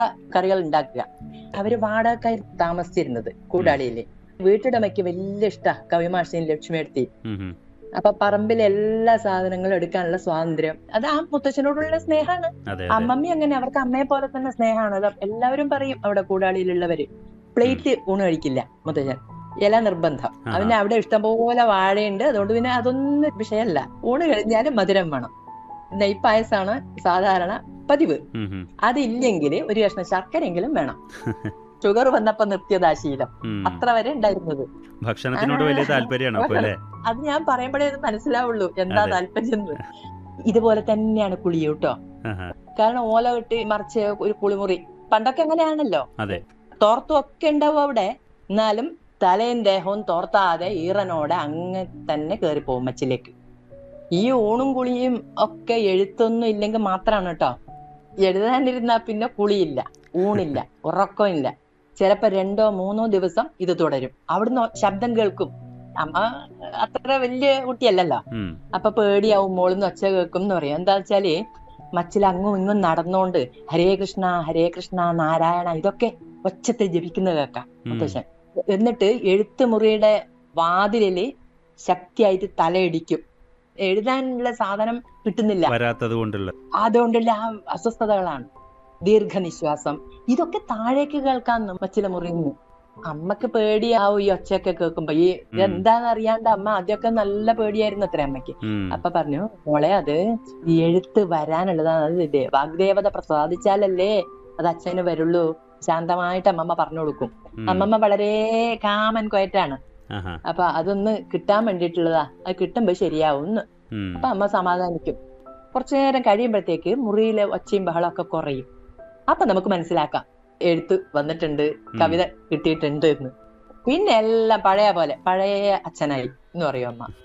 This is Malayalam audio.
കറികൾ ഉണ്ടാക്കുക അവര് വാടകക്കായി താമസിച്ചിരുന്നത് കൂടാളിയില് വീട്ടുടമയ്ക്ക് വലിയ ഇഷ്ട കവിമാഷിയും ലക്ഷ്മിയെടുത്തി ഉം, ഉം. അപ്പൊ പറമ്പിലെ എല്ലാ സാധനങ്ങളും എടുക്കാനുള്ള സ്വാതന്ത്ര്യം അത് ആ മുത്തച്ഛനോടുള്ള സ്നേഹമാണ് അതെ അതെ അമ്മമ്മി അങ്ങനെ അവർക്ക് അമ്മയെ പോലെ തന്നെ സ്നേഹമാണ് അത് എല്ലാവരും പറയും അവിടെ കൂടാളിയിലുള്ളവര് പ്ലേറ്റ് ഊണ് കഴിക്കില്ല മുത്തച്ഛൻ ഇല നിർബന്ധം ആ. അവന് അവിടെ ഇഷ്ടംപോലെ വാഴയുണ്ട് അതുകൊണ്ട് പിന്നെ അതൊന്നും വിഷയമല്ല ഊണ് കഴിഞ്ഞാലും മധുരം വേണം നെയ്പായസാണ് സാധാരണ പതിവ് ഉം, ഉം. അതില്ലെങ്കിൽ ഒരു കഷ്ണം ശർക്കരെങ്കിലും വേണം ഷുഗർ വന്നപ്പോ നിർത്തിയതാ ശീലം ഉം. അത്ര വരെ ഉണ്ടായിരുന്നത് ഭക്ഷണത്തിനോട് വലിയ താല്പര്യമാണ് അപ്പൊ അല്ലേ അത് ഞാൻ പറയുമ്പോഴേ അത് മനസ്സിലാവുള്ളൂ എന്താ അതെ. താല്പര്യം എന്ന്. ഇതുപോലെ തന്നെയാണ് കുളി കേട്ടോ ആഹാ. കാരണം ഓല കെട്ടി മറിച്ച് ഒരു കുളിമുറി പണ്ടൊക്കെ അങ്ങനെയാണല്ലോ അതെ തോർത്തും ഒക്കെ ഉണ്ടാവും അവിടെ എന്നാലും തലയും ദേഹവും തോർത്താതെ ഈറനോടെ അങ്ങ് തന്നെ കയറി പോകും മച്ചിലേക്ക് ഈ ഊണും കുളിയും ഒക്കെ എഴുത്തൊന്നും ഇല്ലെങ്കിൽ മാത്രമാണ് കേട്ടോ എഴുതാനിരുന്നാ പിന്നെ കുളിയില്ല ഊണില്ല ഉറക്കമില്ല ചിലപ്പോ രണ്ടോ മൂന്നോ ദിവസം ഇത് തുടരും അവിടുന്ന് ശബ്ദം കേൾക്കും അമ്മ അത്ര വലിയ കുട്ടിയല്ലല്ലോ ഉം. അപ്പൊ പേടിയാവും മോളിന്ന് ഒച്ച കേൾക്കും എന്ന് പറയും എന്താ വെച്ചാല് മച്ചിൽ അങ്ങും ഇങ്ങും നടന്നോണ്ട് ഹരേ കൃഷ്ണ ഹരേ കൃഷ്ണ നാരായണ ഇതൊക്കെ ഒച്ചത്തിൽ ജപിക്കുന്നത് കേൾക്കാം ഉം. മുത്തശ്ശൻ എന്നിട്ട് എഴുത്തുമുറിയുടെ വാതിലില് ശക്തിയായിട്ട് തലയിടിക്കും എഴുതാനുള്ള സാധനം കിട്ടുന്നില്ല വരാത്തത് കൊണ്ടുള്ള അതുകൊണ്ടുള്ള ആ അസ്വസ്ഥതകളാണ് ദീർഘനിശ്വാസം ഇതൊക്കെ താഴേക്ക് കേൾക്കാൻ മച്ചില മുറിയുന്നു അമ്മക്ക് പേടിയാവും ഈ ഒച്ചയൊക്കെ കേൾക്കുമ്പോ ഈ എന്താന്ന് അറിയാണ്ട് അമ്മ ആദ്യമൊക്കെ നല്ല പേടിയായിരുന്നു അത്ര അമ്മയ്ക്ക് ഉം. അപ്പൊ പറഞ്ഞു മോളെ അത് ഈ എഴുത്ത് വരാനുള്ളതാണ് അത് ദേ- വാഗ്ദേവത പ്രസാദിച്ചാലല്ലേ അത് അച്ഛന് വരുള്ളൂ ശാന്തമായിട്ട് അമ്മമ്മ പറഞ്ഞു കൊടുക്കും ഉം. അമ്മമ്മ വളരെ കാമൻ ക്വയറ്റാണ് ആഹാ. അപ്പൊ അതൊന്ന് കിട്ടാൻ വേണ്ടിയിട്ടുള്ളതാ അത് കിട്ടുമ്പോ ശരിയാവും എന്ന് ഉം. അപ്പൊ അമ്മ സമാധാനിക്കും കുറച്ചു നേരം കഴിയുമ്പോഴത്തേക്ക് മുറിയിലെ ഒച്ചയും ബഹളമൊക്കെ കുറയും അപ്പൊ നമുക്ക് മനസ്സിലാക്കാം എഴുത്ത് വന്നിട്ടുണ്ട് കവിത കിട്ടിയിട്ടുണ്ട് എന്ന് പിന്നെ എല്ലാം പഴയ പോലെ പഴയ അച്ഛനായി എന്ന് പറയും അമ്മ